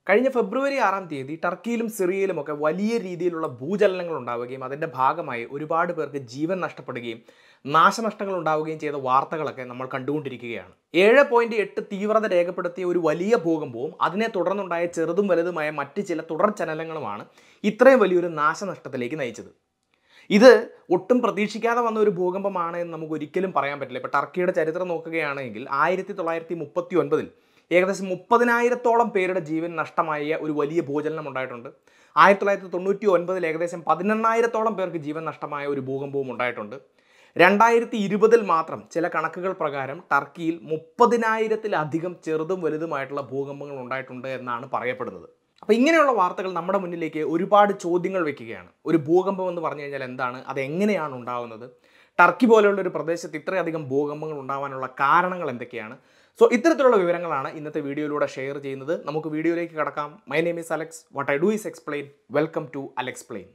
കഴിഞ്ഞ ഫെബ്രുവരി ആറാം തീയതി ടർക്കിയിലും സിറിയയിലും ഒക്കെ വലിയ രീതിയിലുള്ള ഭൂചലനങ്ങൾ ഉണ്ടാവുകയും അതിൻ്റെ ഭാഗമായി ഒരുപാട് പേർക്ക് ജീവൻ നഷ്ടപ്പെടുകയും നാശനഷ്ടങ്ങൾ ഉണ്ടാവുകയും ചെയ്ത വാർത്തകളൊക്കെ നമ്മൾ കണ്ടുകൊണ്ടിരിക്കുകയാണ് ഏഴ് പോയിന്റ് എട്ട് തീവ്രത രേഖപ്പെടുത്തിയ ഒരു വലിയ ഭൂകമ്പവും അതിനെ തുടർന്നുണ്ടായ ചെറുതും വലുതുമായ മറ്റ് ചില തുടർ ചലനങ്ങളുമാണ് ഇത്രയും വലിയൊരു നാശനഷ്ടത്തിലേക്ക് നയിച്ചത് ഇത് ഒട്ടും പ്രതീക്ഷിക്കാതെ വന്ന ഒരു ഭൂകമ്പമാണ് എന്ന് നമുക്ക് ഒരിക്കലും പറയാൻ പറ്റില്ല ഇപ്പോൾ ടർക്കിയുടെ ചരിത്രം നോക്കുകയാണെങ്കിൽ ആയിരത്തി തൊള്ളായിരത്തി മുപ്പത്തി ഒൻപതിൽ ഏകദേശം മുപ്പതിനായിരത്തോളം പേരുടെ ജീവൻ നഷ്ടമായ ഒരു വലിയ ഭൂചലനം ഉണ്ടായിട്ടുണ്ട് ആയിരത്തി തൊള്ളായിരത്തി തൊണ്ണൂറ്റി ഒൻപതിൽ ഏകദേശം പതിനെണ്ണായിരത്തോളം പേർക്ക് ജീവൻ നഷ്ടമായ ഒരു ഭൂകമ്പവും ഉണ്ടായിട്ടുണ്ട് രണ്ടായിരത്തി ഇരുപതിൽ മാത്രം ചില കണക്കുകൾ പ്രകാരം ടർക്കിയിൽ മുപ്പതിനായിരത്തിലധികം ചെറുതും വലുതുമായിട്ടുള്ള ഭൂകമ്പങ്ങൾ ഉണ്ടായിട്ടുണ്ട് എന്നാണ് പറയപ്പെടുന്നത് അപ്പോൾ ഇങ്ങനെയുള്ള വാർത്തകൾ നമ്മുടെ മുന്നിലേക്ക് ഒരുപാട് ചോദ്യങ്ങൾ വെക്കുകയാണ് ഒരു ഭൂകമ്പം എന്ന് പറഞ്ഞു കഴിഞ്ഞാൽ എന്താണ് അത് എങ്ങനെയാണ് ഉണ്ടാവുന്നത് ടർക്കി പോലെയുള്ള ഒരു പ്രദേശത്ത് ഇത്രയധികം ഭൂകമ്പങ്ങൾ ഉണ്ടാവാനുള്ള കാരണങ്ങൾ എന്തൊക്കെയാണ് സോ ഇത്തരത്തിലുള്ള വിവരങ്ങളാണ് ഇന്നത്തെ വീഡിയോയിലൂടെ ഷെയർ ചെയ്യുന്നത് നമുക്ക് വീഡിയോയിലേക്ക് കടക്കാം my name is Alex what I do is explain welcome to Alexplain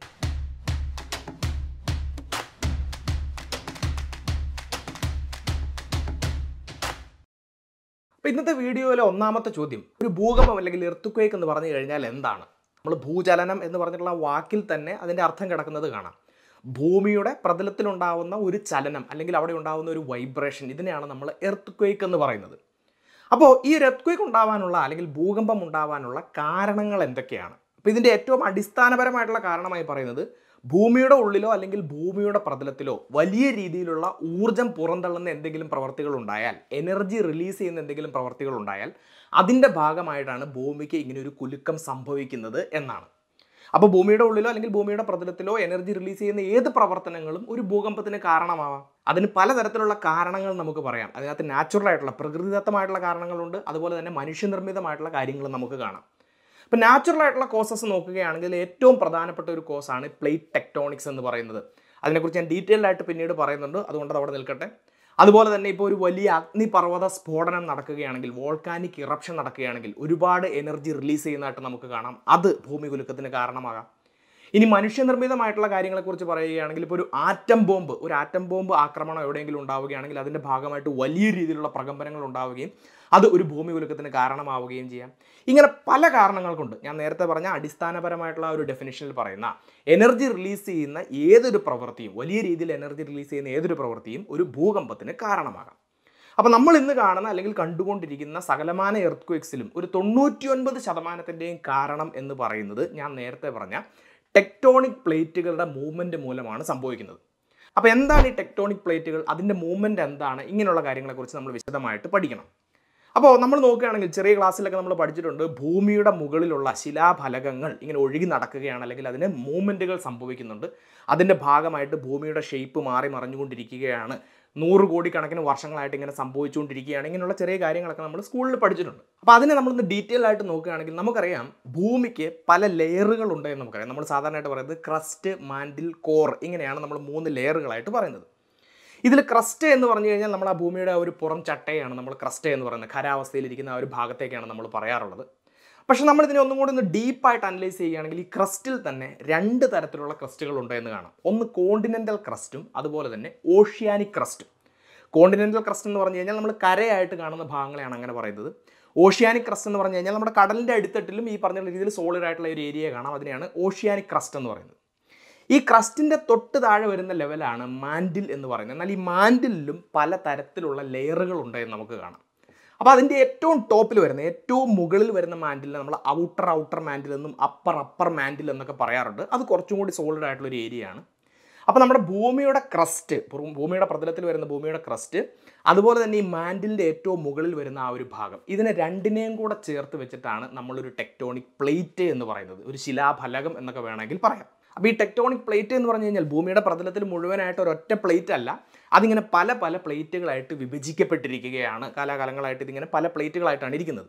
അപ്പോൾ ഇന്നത്തെ വീഡിയോയിലെ ഒന്നാമത്തെ ചോദ്യം ഒരു ഭൂകമ്പം അല്ലെങ്കിൽ എർത്തുക്വേക്ക് എന്ന് പറഞ്ഞു കഴിഞ്ഞാൽ എന്താണ് നമ്മൾ ഭൂചലനം എന്ന് പറഞ്ഞിട്ടുള്ള വാക്കിൽ തന്നെ അതിൻ്റെ അർത്ഥം കിടക്കുന്നത് കാണാം ഭൂമിയുടെ പ്രതലത്തിലുണ്ടാവുന്ന ഒരു ചലനം അല്ലെങ്കിൽ അവിടെ ഉണ്ടാവുന്ന ഒരു വൈബ്രേഷൻ ഇതിനെയാണ് നമ്മൾ എർത്ത് എന്ന് പറയുന്നത് അപ്പോൾ ഈ ഒരു എർത്ത് ഉണ്ടാവാനുള്ള അല്ലെങ്കിൽ ഭൂകമ്പം ഉണ്ടാവാനുള്ള കാരണങ്ങൾ എന്തൊക്കെയാണ് അപ്പോൾ ഇതിൻ്റെ ഏറ്റവും അടിസ്ഥാനപരമായിട്ടുള്ള കാരണമായി പറയുന്നത് ഭൂമിയുടെ ഉള്ളിലോ അല്ലെങ്കിൽ ഭൂമിയുടെ പ്രതലത്തിലോ വലിയ രീതിയിലുള്ള ഊർജം പുറന്തള്ളുന്ന എന്തെങ്കിലും പ്രവർത്തികൾ ഉണ്ടായാൽ എനർജി റിലീസ് ചെയ്യുന്ന എന്തെങ്കിലും പ്രവർത്തികൾ ഉണ്ടായാൽ അതിൻ്റെ ഭാഗമായിട്ടാണ് ഭൂമിക്ക് ഇങ്ങനെ ഒരു കുലുക്കം സംഭവിക്കുന്നത് എന്നാണ് അപ്പോൾ ഭൂമിയുടെ ഉള്ളിലോ അല്ലെങ്കിൽ ഭൂമിയുടെ പ്രതലത്തിലോ എനർജി റിലീസ് ചെയ്യുന്ന ഏത് പ്രവർത്തനങ്ങളും ഒരു ഭൂകമ്പത്തിന് കാരണമാവാം അതിന് പലതരത്തിലുള്ള കാരണങ്ങൾ നമുക്ക് പറയാം അതിനകത്ത് നാച്ചുറൽ ആയിട്ടുള്ള പ്രകൃതിദത്തമായിട്ടുള്ള കാരണങ്ങളുണ്ട് അതുപോലെ തന്നെ മനുഷ്യനിർമ്മിതമായിട്ടുള്ള കാര്യങ്ങളും നമുക്ക് കാണാം ഇപ്പം നാച്ചുറൽ ആയിട്ടുള്ള കോസസ് നോക്കുകയാണെങ്കിൽ ഏറ്റവും പ്രധാനപ്പെട്ട ഒരു കോസാണ് പ്ലേറ്റ് ടെക്ടോണിക്സ് എന്ന് പറയുന്നത് അതിനെക്കുറിച്ച് ഞാൻ ഡീറ്റെയിൽഡ് ആയിട്ട് പിന്നീട് പറയുന്നുണ്ട് അതുകൊണ്ട് അത് അവിടെ നിൽക്കട്ടെ അതുപോലെ തന്നെ ഇപ്പോൾ ഒരു വലിയ അഗ്നിപർവ്വത സ്ഫോടനം നടക്കുകയാണെങ്കിൽ വോൾക്കാനിക് ഇറപ്ഷൻ നടക്കുകയാണെങ്കിൽ ഒരുപാട് എനർജി റിലീസ് ചെയ്യുന്നതായിട്ട് നമുക്ക് കാണാം അത് ഭൂമി കുലുക്കത്തിന് കാരണമാകാം ഇനി മനുഷ്യനിർമ്മിതമായിട്ടുള്ള കാര്യങ്ങളെക്കുറിച്ച് പറയുകയാണെങ്കിൽ ഇപ്പോൾ ഒരു ആറ്റം ബോംബ് ഒരു ആറ്റം ബോംബ് ആക്രമണം എവിടെയെങ്കിലും ഉണ്ടാവുകയാണെങ്കിൽ അതിൻ്റെ ഭാഗമായിട്ട് വലിയ രീതിയിലുള്ള പ്രകമ്പനങ്ങൾ ഉണ്ടാവുകയും അത് ഒരു ഭൂമി കുലുക്കത്തിന് കാരണമാവുകയും ചെയ്യാം ഇങ്ങനെ പല കാരണങ്ങൾ കൊണ്ട് ഞാൻ നേരത്തെ പറഞ്ഞ അടിസ്ഥാനപരമായിട്ടുള്ള ഒരു ഡെഫിനിഷനിൽ പറയുന്ന എനർജി റിലീസ് ചെയ്യുന്ന ഏതൊരു പ്രവൃത്തിയും വലിയ രീതിയിൽ എനർജി റിലീസ് ചെയ്യുന്ന ഏതൊരു പ്രവൃത്തിയും ഒരു ഭൂകമ്പത്തിന് കാരണമാകാം അപ്പോൾ നമ്മൾ ഇന്ന് കാണുന്ന അല്ലെങ്കിൽ കണ്ടുകൊണ്ടിരിക്കുന്ന സകലമാന എർത്ത്ക്വേക്സിലും ഒരു തൊണ്ണൂറ്റി ഒൻപത് ശതമാനത്തിൻ്റെയും കാരണം എന്ന് പറയുന്നത് ഞാൻ നേരത്തെ പറഞ്ഞ ടെക്ടോണിക് പ്ലേറ്റുകളുടെ മൂവ്മെൻറ്റ് മൂലമാണ് സംഭവിക്കുന്നത് അപ്പോൾ എന്താണ് ഈ ടെക്ടോണിക് പ്ലേറ്റുകൾ അതിൻ്റെ മൂവ്മെൻറ്റ് എന്താണ് ഇങ്ങനെയുള്ള കാര്യങ്ങളെക്കുറിച്ച് നമ്മൾ വിശദമായിട്ട് പഠിക്കണം അപ്പോൾ നമ്മൾ നോക്കുകയാണെങ്കിൽ ചെറിയ ക്ലാസ്സിലൊക്കെ നമ്മൾ പഠിച്ചിട്ടുണ്ട് ഭൂമിയുടെ മുകളിലുള്ള ശിലാഫലകങ്ങൾ ഇങ്ങനെ ഒഴുകി നടക്കുകയാണ് അല്ലെങ്കിൽ അതിന് മൂവ്മെൻറ്റുകൾ സംഭവിക്കുന്നുണ്ട് അതിൻ്റെ ഭാഗമായിട്ട് ഭൂമിയുടെ ഷേപ്പ് മാറി മറിഞ്ഞുകൊണ്ടിരിക്കുകയാണ് നൂറ് കോടിക്കണക്കിന് വർഷങ്ങളായിട്ട് ഇങ്ങനെ സംഭവിച്ചുകൊണ്ടിരിക്കുകയാണ് ഇങ്ങനെയുള്ള ചെറിയ കാര്യങ്ങളൊക്കെ നമ്മൾ സ്കൂളിൽ പഠിച്ചിട്ടുണ്ട് അപ്പോൾ അതിനെ നമ്മളൊന്ന് ഡീറ്റെയിൽ ആയിട്ട് നോക്കുകയാണെങ്കിൽ നമുക്കറിയാം ഭൂമിക്ക് പല ലെയറുകൾ ഉണ്ട് എന്ന് നമുക്കറിയാം നമ്മൾ സാധാരണയായിട്ട് പറയുന്നത് ക്രസ്റ്റ് മാൻഡിൽ കോർ ഇങ്ങനെയാണ് നമ്മൾ മൂന്ന് ലെയറുകളായിട്ട് പറയുന്നത് ഇതിൽ ക്രസ്റ്റ് എന്ന് പറഞ്ഞു കഴിഞ്ഞാൽ നമ്മൾ ആ ഭൂമിയുടെ ആ ഒരു പുറം ചട്ടയാണ് നമ്മൾ ക്രസ്റ്റ് എന്ന് പറയുന്നത് ഖരാവസ്ഥയിലിരിക്കുന്ന ആ ഒരു ഭാഗത്തേക്കാണ് നമ്മൾ പറയാറുള്ളത് പക്ഷേ നമ്മൾ ഇതിനെ ഒന്നും കൂടി ഒന്ന് ഡീപ്പായിട്ട് അനലൈസ് ചെയ്യുകയാണെങ്കിൽ ഈ ക്രസ്റ്റിൽ തന്നെ രണ്ട് തരത്തിലുള്ള ക്രസ്റ്റുകൾ ഉണ്ട് എന്ന് കാണാം ഒന്ന് കോണ്ടിനെൻ്റൽ ക്രസ്റ്റും അതുപോലെ തന്നെ ഓഷ്യാനിക് ക്രസ്റ്റും കോണ്ടിനെൻ്റൽ ക്രസ്റ്റ് എന്ന് പറഞ്ഞു കഴിഞ്ഞാൽ നമ്മൾ കരയായിട്ട് കാണുന്ന ഭാഗങ്ങളെയാണ് അങ്ങനെ പറയുന്നത് ഓഷ്യാനിക് ക്രസ്റ്റ് എന്ന് പറഞ്ഞു കഴിഞ്ഞാൽ നമ്മുടെ കടലിൻ്റെ അടിത്തട്ടിലും ഈ പറഞ്ഞ രീതിയിൽ സോളിഡ് ആയിട്ടുള്ള ഒരു ഏരിയ കാണാം അതിനെയാണ് ഓഷ്യാനിക് ക്രസ്റ്റ് എന്ന് പറയുന്നത് ഈ ക്രസ്റ്റിൻ്റെ തൊട്ട് താഴെ വരുന്ന ലെവലാണ് മാൻഡിൽ എന്ന് പറയുന്നത് എന്നാൽ ഈ മാൻഡിലും പല തരത്തിലുള്ള ലെയറുകൾ ഉണ്ട് എന്ന് നമുക്ക് കാണാം അപ്പോൾ അതിൻ്റെ ഏറ്റവും ടോപ്പിൽ വരുന്ന ഏറ്റവും മുകളിൽ വരുന്ന മാൻഡിൽ നമ്മൾ ഔട്ടർ ഔട്ടർ മാൻഡിൽ എന്നും അപ്പർ അപ്പർ മാൻഡിൽ എന്നൊക്കെ പറയാറുണ്ട് അത് കുറച്ചും കൂടി സോളിഡ് ആയിട്ടുള്ള ഒരു ഏരിയയാണ് അപ്പോൾ നമ്മുടെ ഭൂമിയുടെ ക്രസ്റ്റ് ഭൂമിയുടെ പ്രതലത്തിൽ വരുന്ന ഭൂമിയുടെ ക്രസ്റ്റ് അതുപോലെ തന്നെ ഈ മാൻഡിലിൻ്റെ ഏറ്റവും മുകളിൽ വരുന്ന ആ ഒരു ഭാഗം ഇതിനെ രണ്ടിനെയും കൂടെ ചേർത്ത് വെച്ചിട്ടാണ് നമ്മളൊരു ടെക്ടോണിക് പ്ലേറ്റ് എന്ന് പറയുന്നത് ഒരു ശിലാഫലകം എന്നൊക്കെ വേണമെങ്കിൽ പറയാം അപ്പോൾ ഈ ടെക്ടോണിക് പ്ലേറ്റ് എന്ന് പറഞ്ഞു കഴിഞ്ഞാൽ ഭൂമിയുടെ പ്രതലത്തിൽ മുഴുവനായിട്ട് ഒരൊറ്റ പ്ലേറ്റ് അല്ല അതിങ്ങനെ പല പല പ്ലേറ്റുകളായിട്ട് വിഭജിക്കപ്പെട്ടിരിക്കുകയാണ് കാലാകാലങ്ങളായിട്ട് ഇതിങ്ങനെ പല പ്ലേറ്റുകളായിട്ടാണ് ഇരിക്കുന്നത്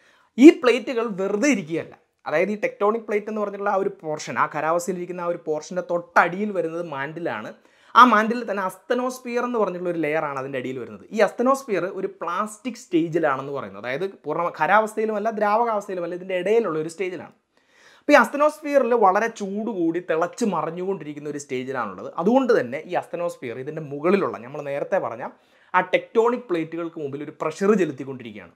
ഈ പ്ലേറ്റുകൾ വെറുതെ ഇരിക്കുകയല്ല അതായത് ഈ ടെക്ടോണിക് പ്ലേറ്റ് എന്ന് പറഞ്ഞിട്ടുള്ള ആ ഒരു പോർഷൻ ആ ഖരാവസ്ഥയിലിരിക്കുന്ന ആ ഒരു പോർഷൻ്റെ തൊട്ടടിയിൽ വരുന്നത് മാൻഡിലാണ് ആ മാൻഡിൽ തന്നെ അസ്തനോസ്പിയർ എന്ന് പറഞ്ഞിട്ടുള്ള ഒരു ലെയർ ആണ് അതിൻ്റെ അടിയിൽ വരുന്നത് ഈ അസ്തനോസ്പിയർ ഒരു പ്ലാസ്റ്റിക് സ്റ്റേജിലാണെന്ന് പറയുന്നത് അതായത് പൂർണ്ണ ഖരാവസ്ഥയിലുമല്ല ദ്രാവകാവസ്ഥയിലുമല്ല ഇതിൻ്റെ ഇടയിലുള്ള ഒരു സ്റ്റേജിലാണ് അപ്പോൾ ഈ അസ്തനോസ്ഫിയറിൽ വളരെ ചൂട് കൂടി തിളച്ച് മറിഞ്ഞുകൊണ്ടിരിക്കുന്ന ഒരു സ്റ്റേജിലാണുള്ളത് അതുകൊണ്ട് തന്നെ ഈ അസ്തനോസ്ഫിയർ ഇതിൻ്റെ മുകളിലുള്ള നമ്മൾ നേരത്തെ പറഞ്ഞ ആ ടെക്ടോണിക് പ്ലേറ്റുകൾക്ക് മുമ്പിൽ ഒരു പ്രഷർ ചെലുത്തിക്കൊണ്ടിരിക്കുകയാണ്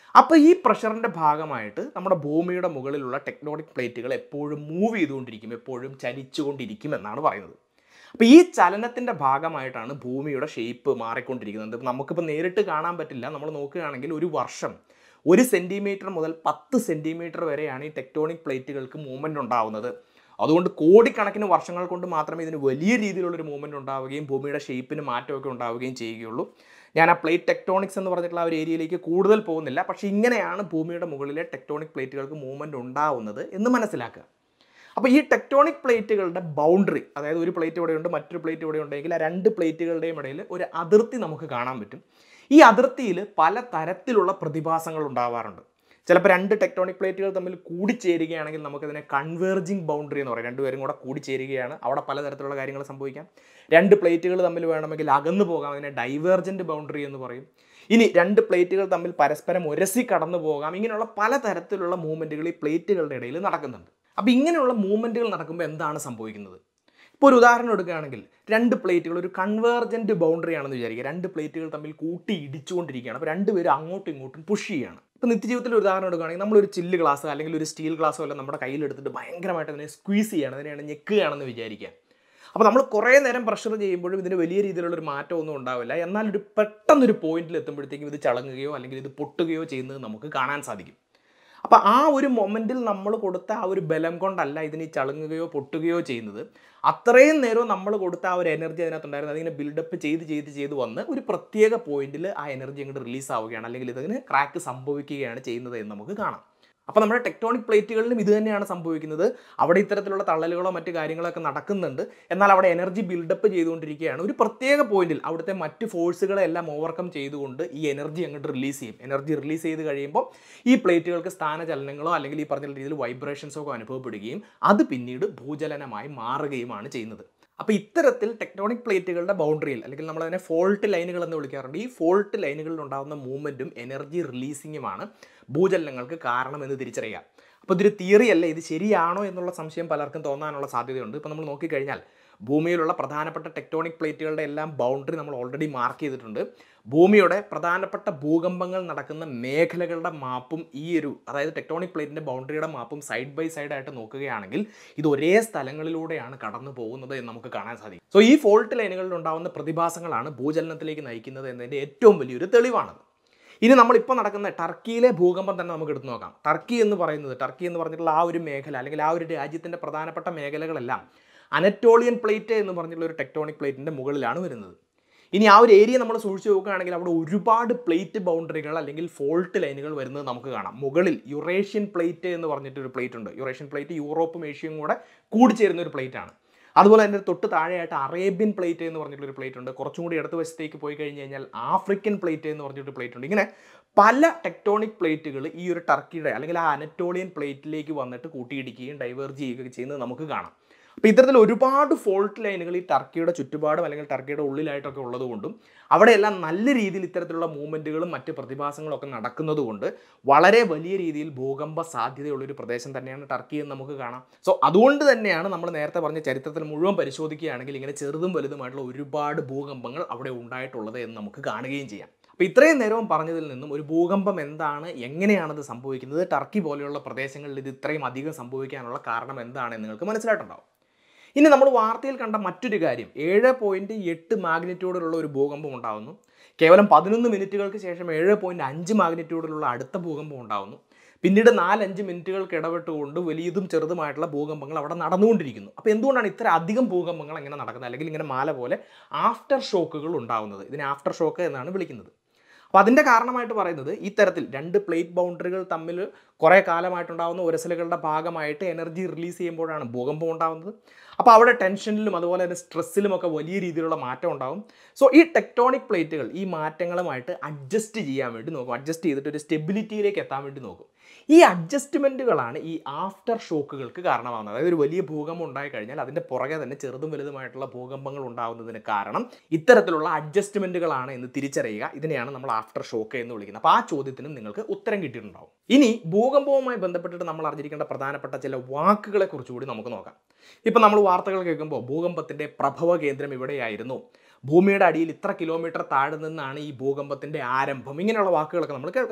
അപ്പോൾ ഈ പ്രഷറിൻ്റെ ഭാഗമായിട്ട് നമ്മുടെ ഭൂമിയുടെ മുകളിലുള്ള ടെക്ടോണിക് പ്ലേറ്റുകൾ എപ്പോഴും മൂവ് ചെയ്തുകൊണ്ടിരിക്കും എപ്പോഴും ചലിച്ചുകൊണ്ടിരിക്കും എന്നാണ് പറയുന്നത് അപ്പോൾ ഈ ചലനത്തിൻ്റെ ഭാഗമായിട്ടാണ് ഭൂമിയുടെ ഷേപ്പ് മാറിക്കൊണ്ടിരിക്കുന്നത് ഇപ്പം നമുക്കിപ്പോൾ നേരിട്ട് കാണാൻ പറ്റില്ല നമ്മൾ നോക്കുകയാണെങ്കിൽ ഒരു വർഷം ഒരു സെൻറ്റിമീറ്റർ മുതൽ പത്ത് സെൻറ്റിമീറ്റർ വരെയാണ് ഈ ടെക്ടോണിക് പ്ലേറ്റുകൾക്ക് മൂവ്മെൻറ്റ് ഉണ്ടാവുന്നത് അതുകൊണ്ട് കോടിക്കണക്കിന് വർഷങ്ങൾ കൊണ്ട് മാത്രമേ ഇതിന് വലിയ രീതിയിലുള്ളൊരു മൂവ്മെൻറ്റ് ഉണ്ടാവുകയും ഭൂമിയുടെ ഷേപ്പിന് മാറ്റമൊക്കെ ഉണ്ടാവുകയും ചെയ്യുകയുള്ളൂ ഞാൻ ആ പ്ലേറ്റ് ടെക്ടോണിക്സ് എന്ന് പറഞ്ഞിട്ടുള്ള ആ ഒരു ഏരിയയിലേക്ക് കൂടുതൽ പോകുന്നില്ല പക്ഷേ ഇങ്ങനെയാണ് ഭൂമിയുടെ മുകളിലെ ടെക്ടോണിക് പ്ലേറ്റുകൾക്ക് മൂവ്മെൻറ്റ് ഉണ്ടാവുന്നത് എന്ന് മനസ്സിലാക്കുക അപ്പോൾ ഈ ടെക്ടോണിക് പ്ലേറ്റുകളുടെ ബൗണ്ടറി അതായത് ഒരു പ്ലേറ്റ് ഇവിടെയുണ്ട് മറ്റൊരു പ്ലേറ്റ് ഇവിടെ ഉണ്ടെങ്കിൽ ആ രണ്ട് പ്ലേറ്റുകളുടെയും ഇടയിൽ ഒരു അതിർത്തി നമുക്ക് കാണാൻ പറ്റും ഈ അതിർത്തിയിൽ പല തരത്തിലുള്ള പ്രതിഭാസങ്ങൾ ഉണ്ടാവാറുണ്ട് ചിലപ്പോൾ രണ്ട് ടെക്ടോണിക് പ്ലേറ്റുകൾ തമ്മിൽ കൂടിച്ചേരുകയാണെങ്കിൽ നമുക്കതിനെ കൺവേർജിങ് ബൗണ്ടറി എന്ന് പറയും രണ്ടുപേരും കൂടെ കൂടിച്ചേരുകയാണ് അവിടെ പലതരത്തിലുള്ള കാര്യങ്ങൾ സംഭവിക്കാം രണ്ട് പ്ലേറ്റുകൾ തമ്മിൽ വേണമെങ്കിൽ അകന്നു പോകാം അതിനെ ഡൈവേർജൻറ്റ് ബൗണ്ടറി എന്ന് പറയും ഇനി രണ്ട് പ്ലേറ്റുകൾ തമ്മിൽ പരസ്പരം ഉരസി കടന്നു പോകാം ഇങ്ങനെയുള്ള പലതരത്തിലുള്ള മൂവ്മെൻറ്റുകൾ ഈ പ്ലേറ്റുകളുടെ ഇടയിൽ നടക്കുന്നുണ്ട് അപ്പോൾ ഇങ്ങനെയുള്ള മൂവ്മെൻറ്റുകൾ നടക്കുമ്പോൾ എന്താണ് സംഭവിക്കുന്നത് ഇപ്പോൾ ഒരു ഉദാഹരണം എടുക്കുകയാണെങ്കിൽ രണ്ട് പ്ലേറ്റുകൾ ഒരു കൺവേർജൻറ്റ് ബൗണ്ടറി ആണെന്ന് വിചാരിക്കുക രണ്ട് പ്ലേറ്റുകൾ തമ്മിൽ കൂട്ടി ഇടിച്ചുകൊണ്ടിരിക്കുകയാണ് അപ്പോൾ രണ്ടുപേരും അങ്ങോട്ടും ഇങ്ങോട്ടും പുഷ് ചെയ്യുകയാണ് ഇപ്പോൾ നിത്യജീവിതത്തിൽ ഒരു ഉദാഹരണം എടുക്കുകയാണെങ്കിൽ നമ്മളൊരു ചില്ല് ഗ്ലാസ് അല്ലെങ്കിൽ ഒരു സ്റ്റീൽ ഗ്ലാസ്സോ എല്ലാം നമ്മുടെ കയ്യിലെടുത്തിട്ട് ഭയങ്കരമായിട്ട് അതിനെ സ്ക്വീസ് ചെയ്യാണ് അതിനെയാണ് ഞെക്കുകയാണെന്ന് വിചാരിക്കുക അപ്പോൾ നമ്മൾ കുറേ നേരം പ്രഷർ ചെയ്യുമ്പോഴും ഇതിന് വലിയ രീതിയിലുള്ളൊരു മാറ്റമൊന്നും ഉണ്ടാവില്ല എന്നാൽ ഒരു പെട്ടെന്നൊരു പോയിന്റിൽ എത്തുമ്പോഴത്തേക്കും ഇത് ചളങ്ങുകയോ അല്ലെങ്കിൽ ഇത് പൊട്ടുകയോ ചെയ്യുന്നത് നമുക്ക് കാണാൻ സാധിക്കും അപ്പോൾ ആ ഒരു മൊമെൻറ്റിൽ നമ്മൾ കൊടുത്ത ആ ഒരു ബലം കൊണ്ടല്ല ഇതിന് ഈ ചളുങ്ങുകയോ പൊട്ടുകയോ ചെയ്യുന്നത് അത്രയും നേരം നമ്മൾ കൊടുത്ത ആ ഒരു എനർജി അതിനകത്തുണ്ടായിരുന്നു അതിങ്ങനെ ബിൽഡപ്പ് ചെയ്ത് ചെയ്ത് ചെയ്ത് വന്ന് ഒരു പ്രത്യേക പോയിന്റിൽ ആ എനർജി അങ്ങോട്ട് റിലീസ് ആവുകയാണ് അല്ലെങ്കിൽ ഇതിന് ക്രാക്ക് സംഭവിക്കുകയാണ് ചെയ്യുന്നത് എന്ന് നമുക്ക് കാണാം അപ്പോൾ നമ്മുടെ ടെക്ടോണിക് പ്ലേറ്റുകളിലും ഇത് തന്നെയാണ് സംഭവിക്കുന്നത് അവിടെ ഇത്തരത്തിലുള്ള തള്ളലുകളോ മറ്റു കാര്യങ്ങളൊക്കെ നടക്കുന്നുണ്ട് എന്നാൽ അവിടെ എനർജി ബിൽഡപ്പ് ചെയ്തുകൊണ്ടിരിക്കുകയാണ് ഒരു പ്രത്യേക പോയിന്റിൽ അവിടുത്തെ മറ്റ് ഫോഴ്സുകളെ എല്ലാം ഓവർകം ചെയ്തുകൊണ്ട് ഈ എനർജി അങ്ങോട്ട് റിലീസ് ചെയ്യും എനർജി റിലീസ് ചെയ്ത് കഴിയുമ്പോൾ ഈ പ്ലേറ്റുകൾക്ക് സ്ഥാനചലനങ്ങളോ അല്ലെങ്കിൽ ഈ പറഞ്ഞ രീതിയിൽ വൈബ്രേഷൻസോ ഒക്കെ അനുഭവപ്പെടുകയും അത് പിന്നീട് ഭൂചലനമായി മാറുകയുമാണ് ചെയ്യുന്നത് അപ്പോൾ ഇത്തരത്തിൽ ടെക്ടോണിക് പ്ലേറ്റുകളുടെ ബൗണ്ടറിയിൽ അല്ലെങ്കിൽ നമ്മൾ അതിനെ ഫോൾട്ട് ലൈനുകൾ എന്ന് വിളിക്കാറുണ്ട് ഈ ഫോൾട്ട് ലൈനുകളിൽ ഉണ്ടാകുന്ന മൂവ്മെൻറ്റും എനർജി റിലീസിങ്ങുമാണ് ഭൂചലനങ്ങൾക്ക് കാരണമെന്ന് തിരിച്ചറിയുക അപ്പോൾ ഇതൊരു തിയറി അല്ല ഇത് ശരിയാണോ എന്നുള്ള സംശയം പലർക്കും തോന്നാനുള്ള സാധ്യതയുണ്ട് ഇപ്പോൾ നമ്മൾ നോക്കിക്കഴിഞ്ഞാൽ ഭൂമിയിലുള്ള പ്രധാനപ്പെട്ട ടെക്ടോണിക് പ്ലേറ്റുകളുടെ എല്ലാം ബൗണ്ടറി നമ്മൾ ഓൾറെഡി മാർക്ക് ചെയ്തിട്ടുണ്ട് ഭൂമിയുടെ പ്രധാനപ്പെട്ട ഭൂകമ്പങ്ങൾ നടക്കുന്ന മേഖലകളുടെ മാപ്പും ഈ ഒരു അതായത് ടെക്ടോണിക് പ്ലേറ്റിൻ്റെ ബൗണ്ടറിയുടെ മാപ്പും സൈഡ് ബൈ സൈഡ് ആയിട്ട് നോക്കുകയാണെങ്കിൽ ഇത് ഒരേ സ്ഥലങ്ങളിലൂടെയാണ് കടന്നു പോകുന്നത് എന്ന് നമുക്ക് കാണാൻ സാധിക്കും സോ ഈ ഫോൾട്ട് ലൈനുകളിൽ ഉണ്ടാകുന്ന പ്രതിഭാസങ്ങളാണ് ഭൂചലനത്തിലേക്ക് നയിക്കുന്നത് എന്നതിൻ്റെ ഏറ്റവും വലിയൊരു തെളിവാണത് ഇനി നമ്മളിപ്പോൾ നടക്കുന്ന ടർക്കിയിലെ ഭൂകമ്പം തന്നെ നമുക്ക് എടുത്തു നോക്കാം ടർക്കി എന്ന് പറയുന്നത് ടർക്കി എന്ന് പറഞ്ഞിട്ടുള്ള ആ ഒരു മേഖല അല്ലെങ്കിൽ ആ ഒരു രാജ്യത്തിൻ്റെ പ്രധാനപ്പെട്ട മേഖലകളെല്ലാം അനറ്റോളിയൻ പ്ലേറ്റ് എന്ന് പറഞ്ഞിട്ടുള്ള ഒരു ടെക്ടോണിക് പ്ലേറ്റിൻ്റെ മുകളിലാണ് വരുന്നത് ഇനി ആ ഒരു ഏരിയ നമ്മൾ സൂക്ഷിച്ച് നോക്കുകയാണെങ്കിൽ അവിടെ ഒരുപാട് പ്ലേറ്റ് ബൗണ്ടറികൾ അല്ലെങ്കിൽ ഫോൾട്ട് ലൈനുകൾ വരുന്നത് നമുക്ക് കാണാം മുകളിൽ യുറേഷ്യൻ പ്ലേറ്റ് എന്ന് പറഞ്ഞിട്ട് ഒരു പ്ലേറ്റ് ഉണ്ട് യുറേഷ്യൻ പ്ലേറ്റ് യൂറോപ്പും ഏഷ്യയും കൂടെ കൂടിച്ചേരുന്ന ഒരു പ്ലേറ്റ് ആണ് അതുപോലെ തന്നെ തൊട്ട് താഴെയായിട്ട് അറേബ്യൻ പ്ലേറ്റ് എന്ന് പറഞ്ഞിട്ടൊരു പ്ലേറ്റ് ഉണ്ട് കുറച്ചും കൂടി ഇടത്ത് വശത്തേക്ക് പോയി കഴിഞ്ഞ് കഴിഞ്ഞാൽ ആഫ്രിക്കൻ പ്ലേറ്റ് എന്ന് പറഞ്ഞിട്ട് പ്ലേറ്റ് ഉണ്ട് ഇങ്ങനെ പല ടെക്ടോണിക് പ്ലേറ്റുകൾ ഈ ഒരു ടർക്കിയുടെ അല്ലെങ്കിൽ ആ അനറ്റോളിയൻ പ്ലേറ്റിലേക്ക് വന്നിട്ട് കൂട്ടിയിടിക്കുകയും ഡൈവേർജ് ചെയ്യുകയും ചെയ്യുന്നത് നമുക്ക് കാണാം അപ്പോൾ ഇത്തരത്തിൽ ഒരുപാട് ഫോൾട്ട് ലൈനുകൾ ഈ ടർക്കിയുടെ ചുറ്റുപാടും അല്ലെങ്കിൽ ടർക്കിയുടെ ഉള്ളിലായിട്ടൊക്കെ ഉള്ളതുകൊണ്ടും അവിടെയെല്ലാം നല്ല രീതിയിൽ ഇത്തരത്തിലുള്ള മൂവ്മെൻറ്റുകളും മറ്റ് പ്രതിഭാസങ്ങളും ഒക്കെ നടക്കുന്നതുകൊണ്ട് വളരെ വലിയ രീതിയിൽ ഭൂകമ്പ സാധ്യതയുള്ളൊരു പ്രദേശം തന്നെയാണ് ടർക്കി എന്ന് നമുക്ക് കാണാം സോ അതുകൊണ്ട് തന്നെയാണ് നമ്മൾ നേരത്തെ പറഞ്ഞ ചരിത്രത്തിൽ മുഴുവൻ പരിശോധിക്കുകയാണെങ്കിൽ ഇങ്ങനെ ചെറുതും വലുതുമായിട്ടുള്ള ഒരുപാട് ഭൂകമ്പങ്ങൾ അവിടെ ഉണ്ടായിട്ടുള്ളത് എന്ന് നമുക്ക് കാണുകയും ചെയ്യാം അപ്പോൾ ഇത്രയും നേരവും പറഞ്ഞതിൽ നിന്നും ഒരു ഭൂകമ്പം എന്താണ് എങ്ങനെയാണത് സംഭവിക്കുന്നത് ടർക്കി പോലെയുള്ള പ്രദേശങ്ങളിൽ ഇത് ഇത്രയും അധികം സംഭവിക്കാനുള്ള കാരണം എന്താണെന്ന് നിങ്ങൾക്ക് മനസ്സിലായിട്ടുണ്ടാവും ഇനി നമ്മൾ വാർത്തയിൽ കണ്ട മറ്റൊരു കാര്യം ഏഴ് പോയിൻറ്റ് എട്ട് മാഗ്നിറ്റ്യൂഡിലുള്ള ഒരു ഭൂകമ്പം ഉണ്ടാകുന്നു കേവലം പതിനൊന്ന് മിനിറ്റുകൾക്ക് ശേഷം ഏഴ് പോയിൻറ്റ് അഞ്ച് മാഗ്നിറ്റ്യൂഡിലുള്ള അടുത്ത ഭൂകമ്പം ഉണ്ടാകുന്നു പിന്നീട് നാലഞ്ച് മിനിറ്റുകൾക്ക് ഇടപെട്ടുകൊണ്ട് വലിയതും ചെറുതുമായിട്ടുള്ള ഭൂകമ്പങ്ങൾ അവിടെ നടന്നുകൊണ്ടിരിക്കുന്നു അപ്പോൾ എന്തുകൊണ്ടാണ് ഇത്ര അധികം ഭൂകമ്പങ്ങൾ ഇങ്ങനെ നടക്കുന്നത് അല്ലെങ്കിൽ ഇങ്ങനെ മാല പോലെ ആഫ്റ്റർ ഷോക്കുകൾ ഉണ്ടാകുന്നത് ഇതിനെ ആഫ്റ്റർ ഷോക്ക് എന്നാണ് വിളിക്കുന്നത് അപ്പോൾ അതിൻ്റെ കാരണമായിട്ട് പറയുന്നത് ഈ തരത്തിൽ രണ്ട് പ്ലേറ്റ് ബൗണ്ടറികൾ തമ്മിൽ കുറേ കാലമായിട്ടുണ്ടാകുന്ന ഉരസലുകളുടെ ഭാഗമായിട്ട് എനർജി റിലീസ് ചെയ്യുമ്പോഴാണ് ഭൂകമ്പം ഉണ്ടാകുന്നത് അപ്പോൾ അവിടെ ടെൻഷനിലും അതുപോലെ തന്നെ സ്ട്രെസ്സിലും ഒക്കെ വലിയ രീതിയിലുള്ള മാറ്റം ഉണ്ടാകും സോ ഈ ടെക്ടോണിക് പ്ലേറ്റുകൾ ഈ മാറ്റങ്ങളുമായിട്ട് അഡ്ജസ്റ്റ് ചെയ്യാൻ വേണ്ടി നോക്കും അഡ്ജസ്റ്റ് ചെയ്തിട്ട് ഒരു സ്റ്റെബിലിറ്റിയിലേക്ക് എത്താൻ വേണ്ടി നോക്കും ഈ അഡ്ജസ്റ്റ്മെൻറ്റുകളാണ് ഈ ആഫ്റ്റർ ഷോക്കുകൾക്ക് കാരണമാകുന്നത് അതായത് ഒരു വലിയ ഭൂകമ്പം ഉണ്ടായി കഴിഞ്ഞാൽ അതിൻ്റെ പുറകെ തന്നെ ചെറുതും വലുതുമായിട്ടുള്ള ഭൂകമ്പങ്ങൾ ഉണ്ടാകുന്നതിന് കാരണം ഇത്തരത്തിലുള്ള അഡ്ജസ്റ്റ്മെൻറ്റുകളാണ് എന്ന് തിരിച്ചറിയുക ഇതിനെയാണ് നമ്മൾ ആഫ്റ്റർ ഷോക്ക് എന്ന് വിളിക്കുന്നത് അപ്പോൾ ആ ചോദ്യത്തിനും നിങ്ങൾക്ക് ഉത്തരം കിട്ടിയിട്ടുണ്ടാവും ഇനി ഭൂകമ്പവുമായി ബന്ധപ്പെട്ടിട്ട് നമ്മൾ അറിഞ്ഞിരിക്കേണ്ട പ്രധാനപ്പെട്ട ചില വാക്കുകളെ കുറിച്ചുകൂടി നമുക്ക് നോക്കാം ഇപ്പം നമ്മൾ വാർത്തകൾ കേൾക്കുമ്പോൾ ഭൂകമ്പത്തിൻ്റെ പ്രഭവ കേന്ദ്രം ഇവിടെയായിരുന്നു ഭൂമിയുടെ അടിയിൽ ഇത്ര കിലോമീറ്റർ താഴെ നിന്നാണ് ഈ ഭൂകമ്പത്തിൻ്റെ ആരംഭം ഇങ്ങനെയുള്ള വാക്കുകളൊക്കെ നമ്മൾ കേൾക്കാറുണ്ട്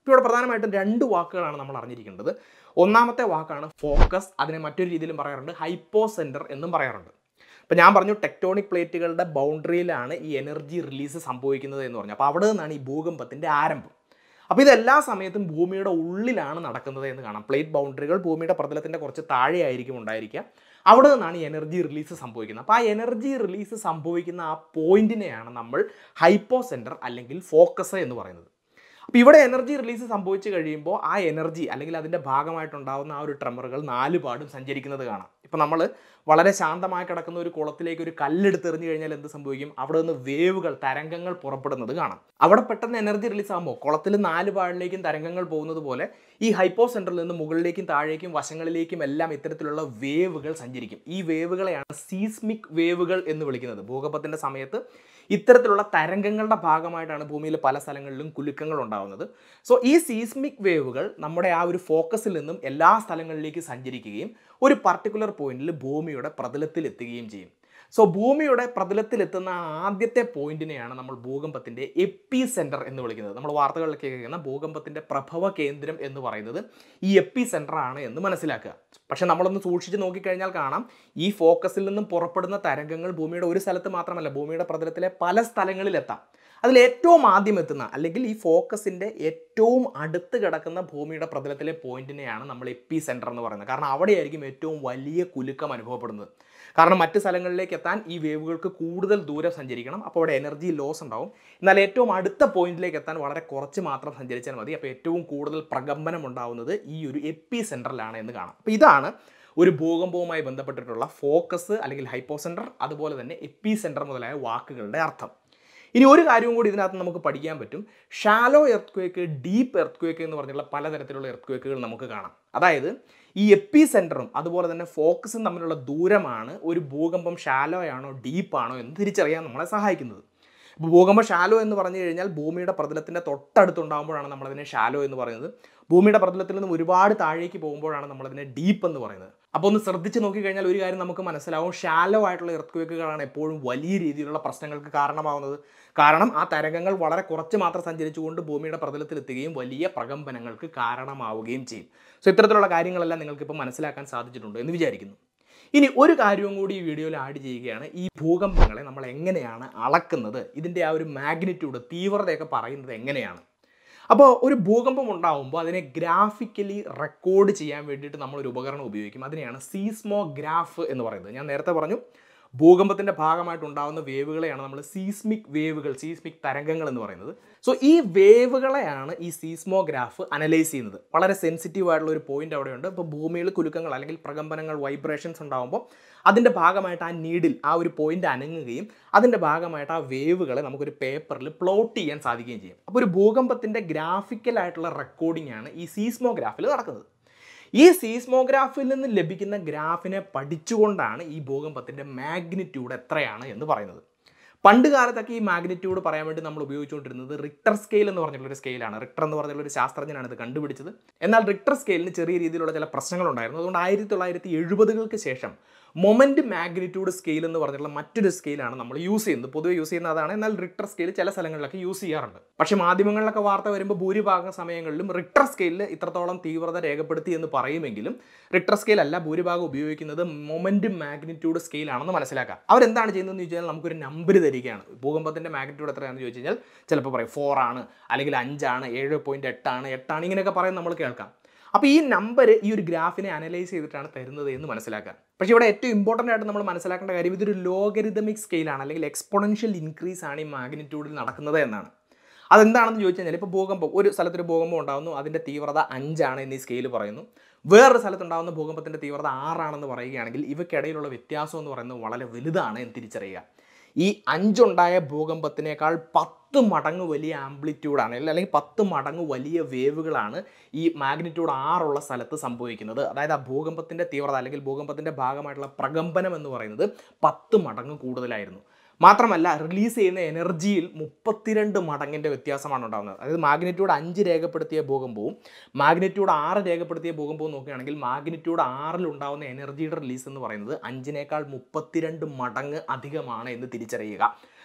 ഇപ്പോൾ ഇവിടെ പ്രധാനമായിട്ടും രണ്ട് വാക്കുകളാണ് നമ്മൾ അറിഞ്ഞിരിക്കേണ്ടത് ഒന്നാമത്തെ വാക്കാണ് ഫോക്കസ് അതിനെ മറ്റൊരു രീതിയിലും പറയാറുണ്ട് ഹൈപ്പോ സെൻറ്റർ എന്നും പറയാറുണ്ട് അപ്പോൾ ഞാൻ പറഞ്ഞു ടെക്ടോണിക് പ്ലേറ്റുകളുടെ ബൗണ്ടറിയിലാണ് ഈ എനർജി റിലീസ് സംഭവിക്കുന്നത് എന്ന് പറഞ്ഞു അപ്പോൾ അവിടെ നിന്നാണ് ഈ ഭൂകമ്പത്തിൻ്റെ ആരംഭം അപ്പോൾ ഇത് എല്ലാ സമയത്തും ഭൂമിയുടെ ഉള്ളിലാണ് നടക്കുന്നത് എന്ന് കാണാം പ്ലേറ്റ് ബൗണ്ടറികൾ ഭൂമിയുടെ പ്രതലത്തിൻ്റെ കുറച്ച് താഴെയായിരിക്കും ഉണ്ടായിരിക്കുക അവിടെ നിന്നാണ് ഈ എനർജി റിലീസ് സംഭവിക്കുന്നത് അപ്പോൾ ആ എനർജി റിലീസ് സംഭവിക്കുന്ന ആ പോയിന്റിനെയാണ് നമ്മൾ ഹൈപ്പോ സെൻറ്റർ അല്ലെങ്കിൽ ഫോക്കസ് എന്ന് പറയുന്നത് അപ്പോൾ ഇവിടെ എനർജി റിലീസ് സംഭവിച്ചു കഴിയുമ്പോൾ ആ എനർജി അല്ലെങ്കിൽ അതിൻ്റെ ഭാഗമായിട്ടുണ്ടാകുന്ന ആ ഒരു ട്രമറുകൾ നാല് പാടും സഞ്ചരിക്കുന്നത് കാണാം ഇപ്പോൾ നമ്മൾ വളരെ ശാന്തമായി കിടക്കുന്ന ഒരു കുളത്തിലേക്ക് ഒരു കല്ലെടുത്ത് എറിഞ്ഞു കഴിഞ്ഞാൽ എന്ത് സംഭവിക്കും അവിടെ നിന്ന് വേവുകൾ തരംഗങ്ങൾ പുറപ്പെടുന്നത് കാണാം അവിടെ പെട്ടെന്ന് എനർജി റിലീസ് ആകുമ്പോൾ കുളത്തിൽ നാല് പാടിലേക്കും തരംഗങ്ങൾ പോകുന്നത് പോലെ ഈ ഹൈപ്പോ സെൻറ്ററിൽ നിന്ന് മുകളിലേക്കും താഴേക്കും വശങ്ങളിലേക്കും എല്ലാം ഇത്തരത്തിലുള്ള വേവുകൾ സഞ്ചരിക്കും ഈ വേവുകളെയാണ് സീസ്മിക് വേവുകൾ എന്ന് വിളിക്കുന്നത് ഭൂകമ്പത്തിൻ്റെ സമയത്ത് ഇത്തരത്തിലുള്ള തരംഗങ്ങളുടെ ഭാഗമായിട്ടാണ് ഭൂമിയിൽ പല സ്ഥലങ്ങളിലും കുലുക്കങ്ങൾ ഉണ്ടാകുന്നത് സോ ഈ സീസ്മിക് വേവുകൾ നമ്മുടെ ആ ഒരു ഫോക്കസിൽ നിന്നും എല്ലാ സ്ഥലങ്ങളിലേക്ക് സഞ്ചരിക്കുകയും ഒരു പർട്ടിക്കുലർ പോയിന്റിൽ ഭൂമിയുടെ പ്രതലത്തിൽ എത്തുകയും ചെയ്യും സോ ഭൂമിയുടെ പ്രതലത്തിലെത്തുന്ന ആദ്യത്തെ പോയിന്റിനെയാണ് നമ്മൾ ഭൂകമ്പത്തിൻ്റെ എപ്പി സെൻറ്റർ എന്ന് വിളിക്കുന്നത് നമ്മൾ വാർത്തകളിലൊക്കെ കേൾക്കുന്ന ഭൂകമ്പത്തിൻ്റെ പ്രഭവ കേന്ദ്രം എന്ന് പറയുന്നത് ഈ എപ്പി സെൻറ്റർ ആണ് എന്ന് മനസ്സിലാക്കുക പക്ഷെ നമ്മളൊന്ന് സൂക്ഷിച്ച് നോക്കിക്കഴിഞ്ഞാൽ കാണാം ഈ ഫോക്കസിൽ നിന്നും പുറപ്പെടുന്ന തരംഗങ്ങൾ ഭൂമിയുടെ ഒരു സ്ഥലത്ത് മാത്രമല്ല ഭൂമിയുടെ പ്രതലത്തിലെ പല സ്ഥലങ്ങളിലെത്താം അതിൽ ഏറ്റവും ആദ്യം എത്തുന്ന അല്ലെങ്കിൽ ഈ ഫോക്കസിൻ്റെ ഏറ്റവും അടുത്ത് കിടക്കുന്ന ഭൂമിയുടെ പ്രതലത്തിലെ പോയിന്റിനെയാണ് നമ്മൾ എപ്പി സെൻറ്റർ എന്ന് പറയുന്നത് കാരണം അവിടെയായിരിക്കും ഏറ്റവും വലിയ കുലുക്കം അനുഭവപ്പെടുന്നത് കാരണം മറ്റ് സ്ഥലങ്ങളിലേക്ക് എത്താൻ ഈ വേവുകൾക്ക് കൂടുതൽ ദൂരം സഞ്ചരിക്കണം അപ്പോൾ അവിടെ എനർജി ലോസ് ഉണ്ടാവും എന്നാൽ ഏറ്റവും അടുത്ത പോയിന്റിലേക്ക് എത്താൻ വളരെ കുറച്ച് മാത്രം സഞ്ചരിച്ചാൽ മതി അപ്പോൾ ഏറ്റവും കൂടുതൽ പ്രകമ്പനം ഉണ്ടാവുന്നത് ഈ ഒരു എപ്പി സെൻറ്ററിലാണ് എന്ന് കാണാം അപ്പോൾ ഇതാണ് ഒരു ഭൂകമ്പവുമായി ബന്ധപ്പെട്ടിട്ടുള്ള ഫോക്കസ് അല്ലെങ്കിൽ ഹൈപ്പോ സെൻറ്റർ അതുപോലെ തന്നെ എപ്പി സെൻറ്റർ മുതലായ വാക്കുകളുടെ അർത്ഥം ഇനി ഒരു കാര്യവും കൂടി ഇതിനകത്ത് നമുക്ക് പഠിക്കാൻ പറ്റും shallow earthquake deep earthquake എന്ന് പറഞ്ഞുള്ള പലതരത്തിലുള്ള എർത്ത് ക്വേക്കുകൾ നമുക്ക് കാണാം അതായത് ഈ എപ്പി സെൻറ്ററും അതുപോലെ തന്നെ ഫോക്കസും തമ്മിലുള്ള ദൂരമാണ് ഒരു ഭൂകമ്പം ഷാലോ ആണോ ഡീപ്പ് ആണോ എന്ന് തിരിച്ചറിയാൻ നമ്മളെ സഹായിക്കുന്നത് ഇപ്പോൾ ഭൂകമ്പം ഷാലോ എന്ന് പറഞ്ഞു കഴിഞ്ഞാൽ ഭൂമിയുടെ പ്രതലത്തിൻ്റെ തൊട്ടടുത്തുണ്ടാകുമ്പോഴാണ് നമ്മളതിനെ ഷാലോ എന്ന് പറയുന്നത് ഭൂമിയുടെ പ്രതലത്തിൽ നിന്നും ഒരുപാട് താഴേക്ക് പോകുമ്പോഴാണ് നമ്മളതിനെ ഡീപ്പ് എന്ന് പറയുന്നത് അപ്പോൾ ഒന്ന് ശ്രദ്ധിച്ച് നോക്കിക്കഴിഞ്ഞാൽ ഒരു കാര്യം നമുക്ക് മനസ്സിലാവും ഷാലോ ആയിട്ടുള്ള എർത്ത് എപ്പോഴും വലിയ രീതിയിലുള്ള പ്രശ്നങ്ങൾക്ക് കാരണമാവുന്നത് കാരണം ആ തരംഗങ്ങൾ വളരെ കുറച്ച് മാത്രം സഞ്ചരിച്ചുകൊണ്ട് ഭൂമിയുടെ പ്രതലത്തിലെത്തുകയും വലിയ പ്രകമ്പനങ്ങൾക്ക് കാരണമാവുകയും ചെയ്യും സോ ഇത്തരത്തിലുള്ള കാര്യങ്ങളെല്ലാം നിങ്ങൾക്കിപ്പോൾ മനസ്സിലാക്കാൻ സാധിച്ചിട്ടുണ്ട് എന്ന് വിചാരിക്കുന്നു ഇനി ഒരു കാര്യവും കൂടി ഈ വീഡിയോയിൽ ആഡ് ചെയ്യുകയാണ് ഈ ഭൂകമ്പങ്ങളെ നമ്മൾ എങ്ങനെയാണ് അളക്കുന്നത് ഇതിൻ്റെ ആ ഒരു മാഗ്നിറ്റ്യൂഡ് തീവ്രതയൊക്കെ പറയുന്നത് എങ്ങനെയാണ് അപ്പോൾ ഒരു ഭൂകമ്പം ഉണ്ടാകുമ്പോൾ അതിനെ ഗ്രാഫിക്കലി റെക്കോർഡ് ചെയ്യാൻ വേണ്ടിയിട്ട് നമ്മളൊരു ഉപകരണം ഉപയോഗിക്കും അതിനെയാണ് സീസ്മോഗ്രാഫ് എന്ന് പറയുന്നത് ഞാൻ നേരത്തെ പറഞ്ഞു ഭൂകമ്പത്തിൻ്റെ ഭാഗമായിട്ട് ഉണ്ടാകുന്ന വേവുകളെയാണ് നമ്മൾ സീസ്മിക് വേവുകൾ സീസ്മിക് തരംഗങ്ങൾ എന്ന് പറയുന്നത് സോ ഈ വേവുകളെയാണ് ഈ സീസ്മോഗ്രാഫ് അനലൈസ് ചെയ്യുന്നത് വളരെ സെൻസിറ്റീവ് ആയിട്ടുള്ള ഒരു പോയിന്റ് അവിടെയുണ്ട് ഇപ്പോൾ ഭൂമിയിൽ കുലുക്കങ്ങൾ അല്ലെങ്കിൽ പ്രകമ്പനങ്ങൾ വൈബ്രേഷൻസ് ഉണ്ടാകുമ്പോൾ അതിൻ്റെ ഭാഗമായിട്ട് ആ നീഡിൽ ആ ഒരു പോയിന്റ് അനങ്ങുകയും അതിൻ്റെ ഭാഗമായിട്ട് ആ വേവുകളെ നമുക്കൊരു പേപ്പറിൽ പ്ലോട്ട് ചെയ്യാൻ സാധിക്കുകയും ചെയ്യും അപ്പോൾ ഒരു ഭൂകമ്പത്തിൻ്റെ ഗ്രാഫിക്കലായിട്ടുള്ള റെക്കോർഡിംഗ് ആണ് ഈ സീസ്മോഗ്രാഫിൽ നടക്കുന്നത് ഈ സീസ്മോഗ്രാഫിൽ നിന്ന് ലഭിക്കുന്ന ഗ്രാഫിനെ പഠിച്ചുകൊണ്ടാണ് ഈ ഭൂകമ്പത്തിൻ്റെ മാഗ്നിറ്റ്യൂഡ് എത്രയാണ് എന്ന് പറയുന്നത് പണ്ട് കാലത്തൊക്കെ ഈ മാഗ്നിറ്റ്യൂഡ് പറയാൻ വേണ്ടി നമ്മൾ ഉപയോഗിച്ചുകൊണ്ടിരുന്നത് റിക്ടർ സ്കെയിൽ എന്ന് പറഞ്ഞിട്ടുള്ള ഒരു സ്കെയിലാണ് റിക്ടർ എന്ന് പറഞ്ഞുള്ള ഒരു ശാസ്ത്രജ്ഞനാണ് ഇത് കണ്ടുപിടിച്ചത് എന്നാൽ റിക്ടർ സ്കെയിലിന് ചെറിയ രീതിയിലുള്ള ചില പ്രശ്നങ്ങളുണ്ടായിരുന്നു അതുകൊണ്ട് ആയിരത്തി തൊള്ളായിരത്തി എഴുപതുകൾക്ക് ശേഷം മൊമെന്റ് മാഗ്നിറ്റ്യൂഡ് സ്കെയിൽ എന്ന് പറഞ്ഞിട്ടുള്ള മറ്റൊരു സ്കെയിലാണ് നമ്മൾ യൂസ് ചെയ്യുന്നത് പൊതുവെ യൂസ് ചെയ്യുന്ന അതാണ് എന്നാൽ റിക്ടർ സ്കെയിൽ ചില സ്ഥലങ്ങളിലൊക്കെ യൂസ് ചെയ്യാറുണ്ട് പക്ഷേ മാധ്യമങ്ങളിലൊക്കെ വാർത്ത വരുമ്പോൾ ഭൂരിഭാഗം സമയങ്ങളിലും റിക്ടർ സ്കെയിലിൽ ഇത്രത്തോളം തീവ്രത രേഖപ്പെടുത്തി എന്ന് പറയുമെങ്കിലും റിക്ടർ സ്കെയിൽ അല്ല ഭൂരിഭാഗം ഉപയോഗിക്കുന്നത് മൊമെന്റ് മാഗ്നിറ്റ്യൂഡ് സ്കെയിലാണെന്ന് മനസ്സിലാക്കാം അവരെന്താണ് ചെയ്യുന്നതെന്ന് ചോദിച്ചാൽ നമുക്കൊരു നമ്പർ തരികയാണ് ഭൂകമ്പത്തിന്റെ മാഗ്നിറ്റ്യൂഡ് എത്രയാണെന്ന് ചോദിച്ചു കഴിഞ്ഞാൽ ചിലപ്പോൾ പറയും ഫോർ ആണ് അല്ലെങ്കിൽ അഞ്ചാണ് ഏഴ് പോയിന്റ് എട്ടാണ് എട്ടാണ് ഇങ്ങനെയൊക്കെ പറയും നമ്മൾ കേൾക്കാം അപ്പോൾ ഈ നമ്പർ ഈ ഒരു ഗ്രാഫിനെ അനലൈസ് ചെയ്തിട്ടാണ് തരുന്നത് എന്ന് മനസ്സിലാക്കുക പക്ഷേ ഇവിടെ ഏറ്റവും ഇമ്പോർട്ടൻ്റ് ആയിട്ട് നമ്മൾ മനസ്സിലാക്കേണ്ട കാര്യം ഇതൊരു ലോഗരിതമിക് സ്കെയിലാണ് അല്ലെങ്കിൽ എക്സ്പൊണൻഷ്യൽ ഇൻക്രീസ് ആണ് ഈ മാഗ്നിറ്റ്യൂഡിൽ നടക്കുന്നത് എന്നാണ് അതെന്താണെന്ന് ചോദിച്ചു കഴിഞ്ഞാൽ ഇപ്പോൾ ഭൂകമ്പം ഒരു സ്ഥലത്തൊരു ഭൂകമ്പം ഉണ്ടാകുന്നു അതിൻ്റെ തീവ്രത അഞ്ചാണ് എന്ന് ഈ സ്കെയിൽ പറയുന്നു വേറൊരു സ്ഥലത്തുണ്ടാകുന്ന ഭൂകമ്പത്തിൻ്റെ തീവ്രത ആറാണെന്ന് പറയുകയാണെങ്കിൽ ഇവയ്ക്കിടയിലുള്ള വ്യത്യാസം എന്ന് പറയുന്നത് വളരെ വലുതാണ് എന്ന് തിരിച്ചറിയുക ഈ അഞ്ചുണ്ടായ ഭൂകമ്പത്തിനേക്കാൾ പത്ത് മടങ്ങ് വലിയ ആംപ്ലിറ്റ്യൂഡാണ് അല്ലെങ്കിൽ പത്ത് മടങ്ങ് വലിയ വേവുകളാണ് ഈ മാഗ്നിറ്റ്യൂഡ് ആറുള്ള സ്ഥലത്ത് സംഭവിക്കുന്നത് അതായത് ആ ഭൂകമ്പത്തിൻ്റെ തീവ്രത അല്ലെങ്കിൽ ഭൂകമ്പത്തിൻ്റെ ഭാഗമായിട്ടുള്ള പ്രകമ്പനം എന്ന് പറയുന്നത് പത്ത് മടങ്ങ് കൂടുതലായിരുന്നു മാത്രമല്ല റിലീസ് ചെയ്യുന്ന എനർജിയിൽ മുപ്പത്തിരണ്ട് മടങ്ങിൻ്റെ വ്യത്യാസമാണ് ഉണ്ടാകുന്നത് അതായത് മാഗ്നിറ്റ്യൂഡ് അഞ്ച് രേഖപ്പെടുത്തിയ ഭൂകമ്പവും മാഗ്നിറ്റ്യൂഡ് ആറ് രേഖപ്പെടുത്തിയ ഭൂകമ്പവും നോക്കുകയാണെങ്കിൽ മാഗ്നിറ്റ്യൂഡ് ആറിൽ ഉണ്ടാകുന്ന എനർജിയുടെ റിലീസ് എന്ന് പറയുന്നത് അഞ്ചിനേക്കാൾ മുപ്പത്തിരണ്ട് മടങ്ങ് അധികമാണ് എന്ന് തിരിച്ചറിയുക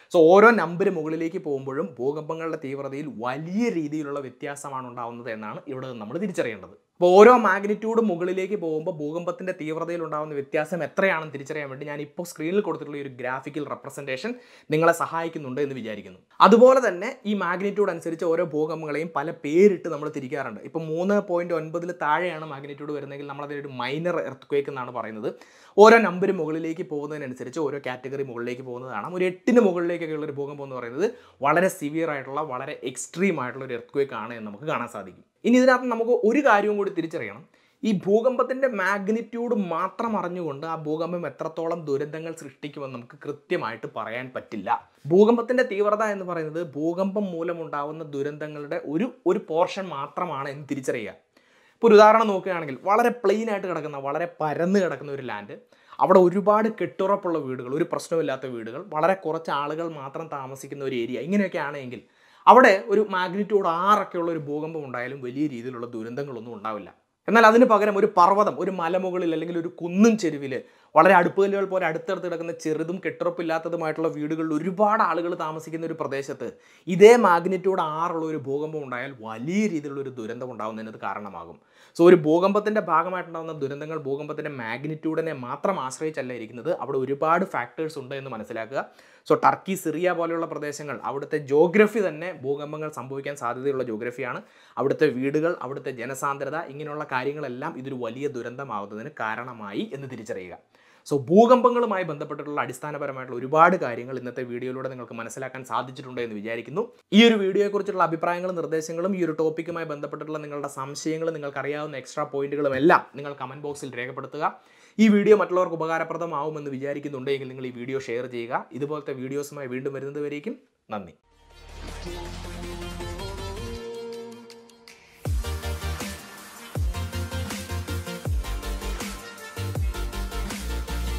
സോ ഓരോ നമ്പർ മുകളിലേക്ക് പോകുമ്പോഴും ഭൂകമ്പങ്ങളുടെ തീവ്രതയിൽ വലിയ രീതിയിലുള്ള വ്യത്യാസമാണ് ഉണ്ടാവുന്നത് എന്നാണ് ഇവിടെ നിന്ന് നമ്മൾ തിരിച്ചറിയേണ്ടത് അപ്പോൾ ഓരോ മാഗ്നിറ്റ്യൂഡ് മുകളിലേക്ക് പോകുമ്പോൾ ഭൂകമ്പത്തിന്റെ തീവ്രതയിൽ ഉണ്ടാകുന്ന വ്യത്യാസം എത്രയാണെന്ന് തിരിച്ചറിയാൻ വേണ്ടി ഞാൻ ഇപ്പോൾ സ്ക്രീനിൽ കൊടുത്തിട്ടുള്ള ഈ ഒരു ഗ്രാഫിക്കൽ റെപ്രസെൻറ്റേഷൻ നിങ്ങളെ സഹായിക്കുന്നുണ്ട് എന്ന് വിചാരിക്കുന്നു അതുപോലെ തന്നെ ഈ മാഗ്നിറ്റ്യൂഡ് അനുസരിച്ച് ഓരോ ഭൂകമ്പങ്ങളെയും പല പേരിട്ട് നമ്മൾ തിരിക്കാറുണ്ട് ഇപ്പോൾ മൂന്ന് പോയിന്റ് ഒൻപതിൽ താഴെയാണ് മാഗ്നിറ്റ്യൂഡ് വരുന്നതെങ്കിൽ നമ്മൾ അതിനൊരു മൈനർ എർത്ത് എന്നാണ് പറയുന്നത് ഓരോ നമ്പർ മുകളിലേക്ക് പോകുന്നതിനനുസരിച്ച് ഓരോ കാറ്റഗറി മുകളിലേക്ക് പോകുന്നതാണ് ഒരു എട്ടിന് മുകളിലേക്കൊക്കെ ഉള്ള ഒരു ഭൂകമ്പം എന്ന് പറയുന്നത് വളരെ സിവിയർ ആയിട്ടുള്ള വളരെ എക്സ്ട്രീം ആയിട്ടുള്ള ഒരു എർത്ത് ആണ് എന്ന് നമുക്ക് കാണാൻ സാധിക്കും ഇനി ഇതിനകത്ത് നമുക്ക് ഒരു കാര്യവും കൂടി തിരിച്ചറിയണം ഈ ഭൂകമ്പത്തിൻ്റെ മാഗ്നിറ്റ്യൂഡ് മാത്രം അറിഞ്ഞുകൊണ്ട് ആ ഭൂകമ്പം എത്രത്തോളം ദുരന്തങ്ങൾ സൃഷ്ടിക്കുമെന്ന് നമുക്ക് കൃത്യമായിട്ട് പറയാൻ പറ്റില്ല ഭൂകമ്പത്തിൻ്റെ തീവ്രത എന്ന് പറയുന്നത് ഭൂകമ്പം മൂലമുണ്ടാവുന്ന ദുരന്തങ്ങളുടെ ഒരു ഒരു പോർഷൻ മാത്രമാണ് എന്ന് തിരിച്ചറിയുക ഇപ്പോൾ ഒരു ഉദാഹരണം നോക്കുകയാണെങ്കിൽ വളരെ പ്ലെയിൻ ആയിട്ട് കിടക്കുന്ന വളരെ പരന്ന് കിടക്കുന്ന ഒരു ലാൻഡ് അവിടെ ഒരുപാട് കെട്ടുറപ്പുള്ള വീടുകൾ ഒരു പ്രശ്നമില്ലാത്ത വീടുകൾ വളരെ കുറച്ച് ആളുകൾ മാത്രം താമസിക്കുന്ന ഒരു ഏരിയ ഇങ്ങനെയൊക്കെ ആണെങ്കിൽ അവിടെ ഒരു മാഗ്നിറ്റ്യൂഡ് ആറൊക്കെ ഉള്ള ഒരു ഭൂകമ്പം ഉണ്ടായാലും വലിയ രീതിയിലുള്ള ദുരന്തങ്ങളൊന്നും ഉണ്ടാവില്ല എന്നാൽ അതിന് പകരം ഒരു പർവ്വതം ഒരു മലമുകളിൽ അല്ലെങ്കിൽ ഒരു കുന്നും ചെരുവിൽ വളരെ അടുപ്പുകല്ലുകൾ പോലെ അടുത്തടുത്ത് കിടക്കുന്ന ചെറുതും കെട്ടുറപ്പില്ലാത്തതുമായിട്ടുള്ള വീടുകളിൽ ഒരുപാട് ആളുകൾ താമസിക്കുന്ന ഒരു പ്രദേശത്ത് ഇതേ മാഗ്നിറ്റ്യൂഡ് ആറുള്ള ഒരു ഭൂകമ്പം ഉണ്ടായാൽ വലിയ രീതിയിലുള്ള ഒരു ദുരന്തം ഉണ്ടാകുന്നതിന് ഇത് കാരണമാകും സോ ഒരു ഭൂകമ്പത്തിൻ്റെ ഭാഗമായിട്ടുണ്ടാകുന്ന ദുരന്തങ്ങൾ ഭൂകമ്പത്തിൻ്റെ മാഗ്നിറ്റ്യൂഡിനെ മാത്രം ആശ്രയിച്ചല്ല ഇരിക്കുന്നത് അവിടെ ഒരുപാട് ഫാക്ടേഴ്സ് ഉണ്ട് എന്ന് മനസ്സിലാക്കുക സോ ടർക്കി സിറിയ പോലെയുള്ള പ്രദേശങ്ങൾ അവിടുത്തെ ജോഗ്രഫി തന്നെ ഭൂകമ്പങ്ങൾ സംഭവിക്കാൻ സാധ്യതയുള്ള ജോഗ്രഫിയാണ് അവിടുത്തെ വീടുകൾ അവിടുത്തെ ജനസാന്ദ്രത ഇങ്ങനെയുള്ള കാര്യങ്ങളെല്ലാം ഇതൊരു വലിയ ദുരന്തമാവുന്നതിന് കാരണമായി എന്ന് തിരിച്ചറിയുക സോ ഭൂകമ്പങ്ങളുമായി ബന്ധപ്പെട്ടിട്ടുള്ള അടിസ്ഥാനപരമായിട്ടുള്ള ഒരുപാട് കാര്യങ്ങൾ ഇന്നത്തെ വീഡിയോയിലൂടെ നിങ്ങൾക്ക് മനസ്സിലാക്കാൻ സാധിച്ചിട്ടുണ്ട് എന്ന് വിചാരിക്കുന്നു ഈ ഒരു വീഡിയോയെക്കുറിച്ചുള്ള അഭിപ്രായങ്ങളും നിർദ്ദേശങ്ങളും ഈ ഒരു ടോപ്പിക്കുമായി ബന്ധപ്പെട്ടിട്ടുള്ള നിങ്ങളുടെ സംശയങ്ങളും നിങ്ങൾക്ക് അറിയാവുന്ന എക്സ്ട്രാ പോയിന്റുകളും എല്ലാം നിങ്ങൾ കമൻറ്റ് ബോക്സിൽ രേഖപ്പെടുത്തുക ഈ വീഡിയോ മറ്റുള്ളവർക്ക് ഉപകാരപ്രദമാവുമെന്ന് വിചാരിക്കുന്നുണ്ടെങ്കിൽ നിങ്ങൾ ഈ വീഡിയോ ഷെയർ ചെയ്യുക ഇതുപോലത്തെ വീഡിയോസുമായി വീണ്ടും വരുന്നത് വരേക്കും നന്ദി